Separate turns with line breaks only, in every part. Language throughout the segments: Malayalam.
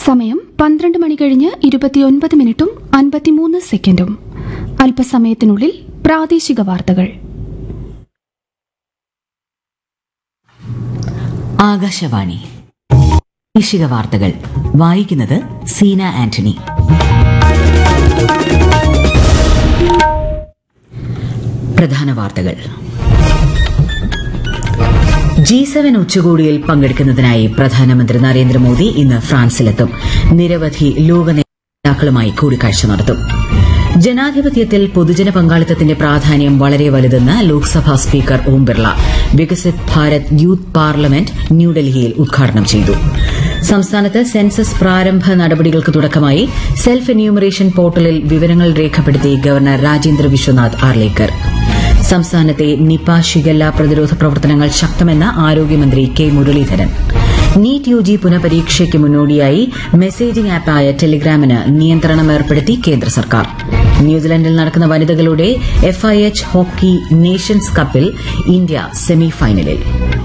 സമയം പന്ത്രണ്ട് മണി കഴിഞ്ഞ് ഇരുപത്തിയൊൻപത് മിനിറ്റും അൻപത്തിമൂന്ന് സെക്കൻഡും അല്പസമയത്തിനുള്ളിൽ പ്രാദേശിക വാർത്തകൾ
ആകാശവാണി പ്രാദേശിക വാർത്തകൾ വായിക്കുന്നത് സീന ആന്റണി പ്രധാന വാർത്തകൾ ജി സെവൻ ഉച്ചകോടിയിൽ പങ്കെടുക്കുന്നതിനായി പ്രധാനമന്ത്രി നരേന്ദ്രമോദി ഇന്ന് ഫ്രാൻസിലെത്തും നിരവധി ലോക നേതാക്കളുമായി കൂടിക്കാഴ്ച നടത്തും ജനാധിപത്യത്തിൽ പൊതുജന പങ്കാളിത്തത്തിന്റെ പ്രാധാന്യം വളരെ വലുതെന്ന് Lok Sabha speaker Om Birla Viksit Bharat youth parliament ന്യൂഡൽഹിയിൽ ഉദ്ഘാടനം ചെയ്തു സംസ്ഥാനത്ത് സെൻസസ് പ്രാരംഭ നടപടികൾക്ക് തുടക്കമായി സെൽഫ് എന്യൂമറേഷൻ പോർട്ടലിൽ വിവരങ്ങൾ രേഖപ്പെടുത്തി ഗവർണർ രാജേന്ദ്ര വിശ്വനാഥ് ആർലേക്കർ സംസ്ഥാനത്തെ നിപ ഷിഗല്ല പ്രതിരോധ പ്രവർത്തനങ്ങൾ ശക്തമെന്ന് ആരോഗ്യമന്ത്രി K Muraleedharan NEET U G പുനഃപരീക്ഷയ്ക്ക് മുന്നോടിയായി മെസ്സേജിംഗ് ആപ്പായ ടെലിഗ്രാമിന് നിയന്ത്രണം ഏർപ്പെടുത്തി കേന്ദ്ര സർക്കാർ ന്യൂസിലൻഡിൽ നടക്കുന്ന വനിതകളുടെ എഫ്ഐഎച്ച് ഹോക്കി നേഷൻസ് കപ്പിൽ ഇന്ത്യ സെമിഫൈനലിൽ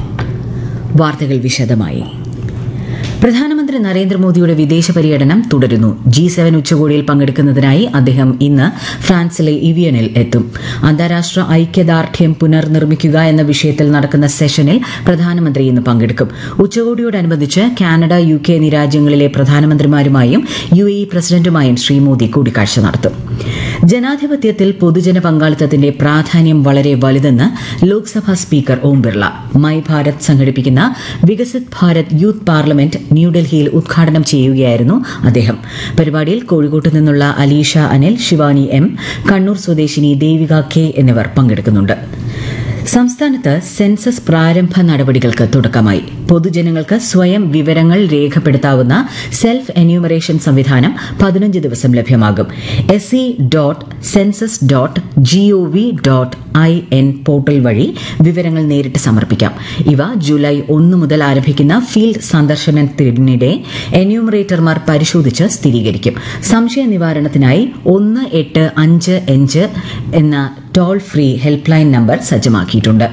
വാർത്തകൾ വിശദമായി പ്രധാനമന്ത്രി നരേന്ദ്രമോദിയുടെ വിദേശ പര്യടനം തുടരുന്നു ജി സെവൻ ഉച്ചകോടിയിൽ പങ്കെടുക്കുന്നതിനായി അദ്ദേഹം ഇന്ന് ഫ്രാൻസിലെ ഇവിയനിൽ എത്തും അന്താരാഷ്ട്ര ഐക്യദാർഢ്യം പുനർനിർമ്മിക്കുക എന്ന വിഷയത്തിൽ നടക്കുന്ന സെഷനിൽ പ്രധാനമന്ത്രി ഇന്ന് പങ്കെടുക്കും ഉച്ചകോടിയോടനുബന്ധിച്ച് കാനഡ യു കെ എന്നീ രാജ്യങ്ങളിലെ പ്രധാനമന്ത്രിമാരുമായും യു എ ഇ പ്രസിഡന്റുമായും ശ്രീ മോദി കൂടിക്കാഴ്ച നടത്തും ജനാധിപത്യത്തിൽ പൊതുജന പങ്കാളിത്തത്തിന്റെ പ്രാധാന്യം വളരെ വലുതെന്ന് ലോക്സഭാ സ്പീക്കർ ഓം ബിർള മൈ ഭാരത് സംഘടിപ്പിക്കുന്ന വികസിത് ഭാരത് യൂത്ത് പാർലമെന്റ് ന്യൂഡൽഹിയിൽ ഉദ്ഘാടനം ചെയ്യുകയായിരുന്നു അദ്ദേഹം പരിപാടിയിൽ കോഴിക്കോട്ട് നിന്നുള്ള അലീഷ അനിൽ ശിവാനി എം കണ്ണൂർ സ്വദേശിനി ദേവിക കെ എന്നിവർ പങ്കെടുക്കുന്നുണ്ട് സംസ്ഥാനത്ത് സെൻസസ് പ്രാരംഭ നടപടികൾക്ക് തുടക്കമായി പൊതുജനങ്ങൾക്ക് സ്വയം വിവരങ്ങൾ രേഖപ്പെടുത്താവുന്ന സെൽഫ് എന്യൂമറേഷൻ സംവിധാനം പതിനഞ്ച് ദിവസം ലഭ്യമാകും S C dot census dot G O V dot I N portal വഴി വിവരങ്ങൾ നേരിട്ട് സമർപ്പിക്കാം ഇവ ജൂലൈ ഒന്ന് മുതൽ ആരംഭിക്കുന്ന ഫീൽഡ് സന്ദർശനത്തിനിടെ എന്യൂമറേറ്റർമാർ പരിശോധിച്ച് സ്ഥിരീകരിക്കും സംശയ നിവാരണത്തിനായി ഒന്ന് എട്ട് അഞ്ച് അഞ്ച് എന്ന toll free help line number സജ്ജമാക്കിയിട്ടുണ്ട്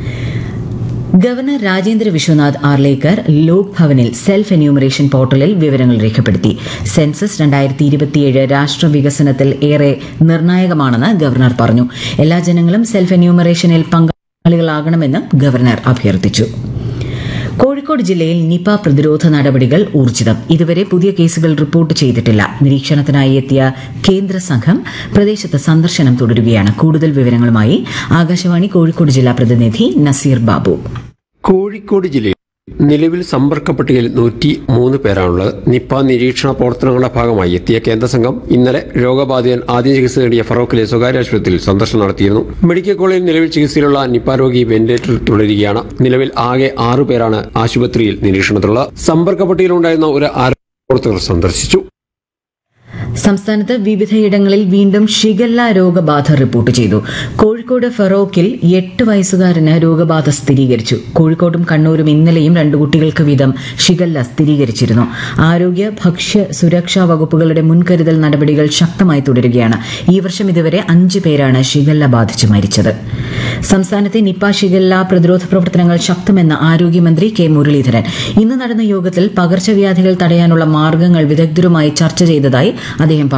ഗവർണർ രാജേന്ദ്ര വിശ്വനാഥ് ആർലേക്കർ ലോക് ഭവനിൽ സെൽഫ് എന്യൂമറേഷൻ പോർട്ടലിൽ വിവരങ്ങൾ രേഖപ്പെടുത്തി സെൻസസ് രണ്ടായിരത്തി ഇരുപത്തിയേഴ് രാഷ്ട്ര വികസനത്തിൽ ഏറെ നിർണായകമാണെന്ന് ഗവർണർ പറഞ്ഞു എല്ലാ ജനങ്ങളും സെൽഫ് എന്യൂമറേഷനിൽ പങ്കാളികളാകണമെന്നും ഗവർണർ അഭ്യർത്ഥിച്ചു കോഴിക്കോട് ജില്ലയിൽ നിപ പ്രതിരോധ നടപടികൾ ഊർജിതം ഇതുവരെ പുതിയ കേസുകൾ റിപ്പോർട്ട് ചെയ്തിട്ടില്ല നിരീക്ഷണത്തിനായി എത്തിയ കേന്ദ്ര സംഘം പ്രദേശത്ത് സന്ദർശനം തുടരുകയാണ് കൂടുതൽ വിവരങ്ങളുമായി ആകാശവാണി കോഴിക്കോട് ജില്ലാ പ്രതിനിധി നസീർ ബാബു
കോഴിക്കോട് ജില്ലയിൽ നിലവിൽ സമ്പർക്ക പട്ടികയിൽ നൂറ്റി മൂന്ന് പേരാണുള്ളത് നിപ്പ നിരീക്ഷണ പ്രവർത്തനങ്ങളുടെ ഭാഗമായി എത്തിയ കേന്ദ്ര സംഘം ഇന്നലെ രോഗബാധിതൻ ആദ്യ ചികിത്സ നേടിയ ഫറോക്കിലെ സ്വകാര്യ ആശുപത്രിയിൽ സന്ദർശനം നടത്തിയിരുന്നു മെഡിക്കൽ കോളേജിൽ നിലവിൽ ചികിത്സയിലുള്ള നിപ്പ രോഗി വെന്റിലേറ്ററിൽ തുടരുകയാണ് നിലവിൽ ആകെ ആറു പേരാണ് ആശുപത്രിയിൽ നിരീക്ഷണത്തിലുള്ളത് സമ്പർക്ക പട്ടികയിലുണ്ടായിരുന്ന ഒരു ആരോഗ്യ പ്രവർത്തകർ സന്ദർശിച്ചു
സംസ്ഥാനത്ത് വിവിധയിടങ്ങളിൽ വീണ്ടും ഷിഗല്ല രോഗബാധ റിപ്പോർട്ട് ചെയ്തു കോഴിക്കോട് ഫറോക്കിൽ എട്ട് വയസ്സുകാരന് രോഗബാധ സ്ഥിരീകരിച്ചു കോഴിക്കോടും കണ്ണൂരും ഇന്നലെയും രണ്ടു കുട്ടികൾക്ക് വീതം ഷിഗല്ല സ്ഥിരീകരിച്ചിരുന്നു ആരോഗ്യ ഭക്ഷ്യ സുരക്ഷാ വകുപ്പുകളുടെ മുൻകരുതൽ നടപടികൾ ശക്തമായി തുടരുകയാണ് ഈ വർഷം ഇതുവരെ അഞ്ച് പേരാണ് ഷിഗല്ല ബാധിച്ച് മരിച്ചത് സംസ്ഥാനത്തെ നിപ്പ ഷിഗല്ല പ്രതിരോധ പ്രവർത്തനങ്ങൾ ശക്തമെന്ന് ആരോഗ്യമന്ത്രി കെ മുരളീധരൻ ഇന്ന് നടന്ന യോഗത്തിൽ പകർച്ചവ്യാധികൾ തടയാനുള്ള മാർഗങ്ങൾ വിദഗ്ധരുമായി ചർച്ച ചെയ്തതായി അദ്ദേഹം പറഞ്ഞു